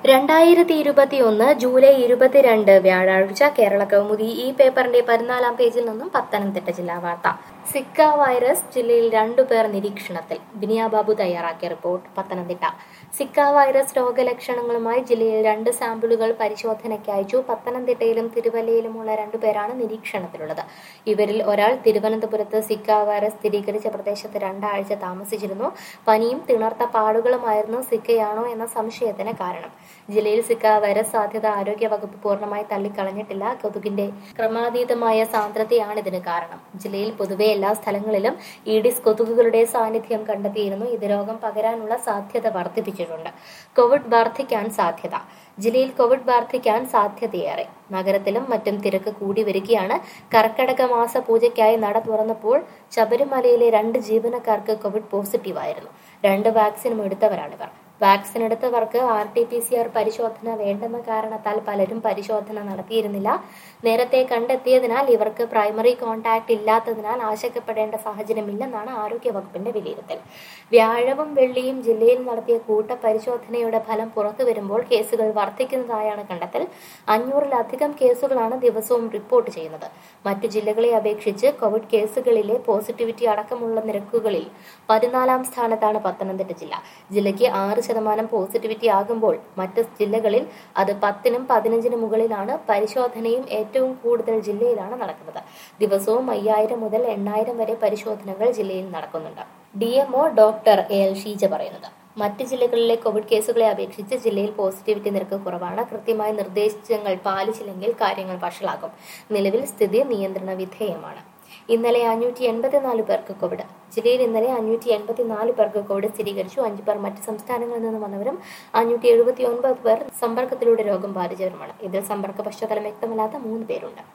രണ്ടായിരത്തി ഇരുപത്തിയൊന്ന് ജൂലൈ ഇരുപത്തിരണ്ട് വ്യാഴാഴ്ച കേരള കൗമുദി ഈ പേപ്പറിന്റെ പതിനാലാം പേജിൽ നിന്നും പത്തനംതിട്ട ജില്ലാ വാർത്ത സിക്ക വൈറസ് ജില്ലയിൽ രണ്ടുപേർ നിരീക്ഷണത്തിൽ ബിനിയ ബാബു തയ്യാറാക്കിയ റിപ്പോർട്ട് പത്തനംതിട്ട സിക്ക വൈറസ് രോഗലക്ഷണങ്ങളുമായി ജില്ലയിൽ രണ്ട് സാമ്പിളുകൾ പരിശോധനയ്ക്ക് അയച്ചു പത്തനംതിട്ടയിലും തിരുവല്ലയിലുമുള്ള രണ്ടുപേരാണ് നിരീക്ഷണത്തിലുള്ളത് ഇവരിൽ ഒരാൾ തിരുവനന്തപുരത്ത് സിക്ക വൈറസ് സ്ഥിരീകരിച്ച പ്രദേശത്ത് രണ്ടാഴ്ച താമസിച്ചിരുന്നു പനിയും തിണർത്ത പാടുകളുമായിരുന്നു സിക്കയാണോ എന്ന സംശയത്തിന് കാരണം ജില്ലയിൽ സിക്ക വൈറസ് സാധ്യത ആരോഗ്യ വകുപ്പ് പൂർണ്ണമായി തള്ളിക്കളഞ്ഞിട്ടില്ല കൊതുകിന്റെ ക്രമാതീതമായ സാന്ദ്രതയാണ് ഇതിന് കാരണം ജില്ലയിൽ പൊതുവെ എല്ലാ സ്ഥലങ്ങളിലും ഈഡിസ് കൊതുകുകളുടെ സാന്നിധ്യം കണ്ടെത്തിയിരുന്നു ഇത് രോഗം പകരാനുള്ള സാധ്യത വർദ്ധിപ്പിച്ചിട്ടുണ്ട് കോവിഡ് വർദ്ധിക്കാൻ സാധ്യത ജില്ലയിൽ കോവിഡ് വർദ്ധിക്കാൻ സാധ്യതയേറെ നഗരത്തിലും മറ്റും തിരക്ക് കൂടി വരികയാണ് കർക്കടക മാസ പൂജയ്ക്കായി നട തുറന്നപ്പോൾ ശബരിമലയിലെ രണ്ട് ജീവനക്കാർക്ക് കോവിഡ് പോസിറ്റീവായിരുന്നു രണ്ട് വാക്സിനും എടുത്തവരാണിവർ വാക്സിൻ എടുത്തവർക്ക് R T P C R പരിശോധന വേണ്ടെന്ന കാരണത്താൽ പലരും പരിശോധന നടത്തിയിരുന്നില്ല നേരത്തെ കണ്ടെത്തിയതിനാൽ ഇവർക്ക് പ്രൈമറി കോൺടാക്ട് ഇല്ലാത്തതിനാൽ ആശങ്കപ്പെടേണ്ട സാഹചര്യമില്ലെന്നാണ് ആരോഗ്യ വകുപ്പിന്റെ വിലയിരുത്തൽ വ്യാഴവും വെള്ളിയും ജില്ലയിൽ നടത്തിയ കൂട്ട പരിശോധനയുടെ ഫലം പുറത്തു വരുമ്പോൾ കേസുകൾ വർദ്ധിക്കുന്നതായാണ് കണ്ടെത്തൽ അഞ്ഞൂറിലധികം കേസുകളാണ് ദിവസവും റിപ്പോർട്ട് ചെയ്യുന്നത് മറ്റു ജില്ലകളെ അപേക്ഷിച്ച് കോവിഡ് കേസുകളിലെ പോസിറ്റിവിറ്റി അടക്കമുള്ള നിരക്കുകളിൽ പതിനാലാം സ്ഥാനത്താണ് പത്തനംതിട്ട ജില്ല ജില്ലയ്ക്ക് ആറ് ശതമാനം പോസിറ്റിവിറ്റി ആകുമ്പോൾ മറ്റ് ജില്ലകളിൽ അത് പത്തിനും പതിനഞ്ചിനും മുകളിലാണ് പരിശോധനയും ഏറ്റവും കൂടുതൽ ജില്ലയിലാണ് നടക്കുന്നത് ദിവസവും അയ്യായിരം മുതൽ എണ്ണായിരം വരെ പരിശോധനകൾ ജില്ലയിൽ നടക്കുന്നുണ്ട് D MO doctor A L Sheeja പറയുന്നത് മറ്റ് ജില്ലകളിലെ കോവിഡ് കേസുകളെ അപേക്ഷിച്ച് ജില്ലയിൽ പോസിറ്റിവിറ്റി നിരക്ക് കുറവാണ് കൃത്യമായ നിർദ്ദേശങ്ങൾ പാലിച്ചില്ലെങ്കിൽ കാര്യങ്ങൾ വഷളാകും നിലവിൽ സ്ഥിതി നിയന്ത്രണ വിധേയമാണ് ഇന്നലെ അഞ്ഞൂറ്റി എൺപത്തിനാല് പേർക്ക് കോവിഡ് ജില്ലയിൽ ഇന്നലെ അഞ്ഞൂറ്റി എൺപത്തിനാല് പേർക്ക് കോവിഡ് സ്ഥിരീകരിച്ചു അഞ്ചു പേർ മറ്റ് സംസ്ഥാനങ്ങളിൽ നിന്ന് വന്നവരും അഞ്ഞൂറ്റി എഴുപത്തി ഒൻപത് പേർ സമ്പർക്കത്തിലൂടെ രോഗം ബാധിച്ചവരുമാണ് ഇതിൽ സമ്പർക്ക പശ്ചാത്തലം വ്യക്തമല്ലാത്ത മൂന്ന് പേരുണ്ട്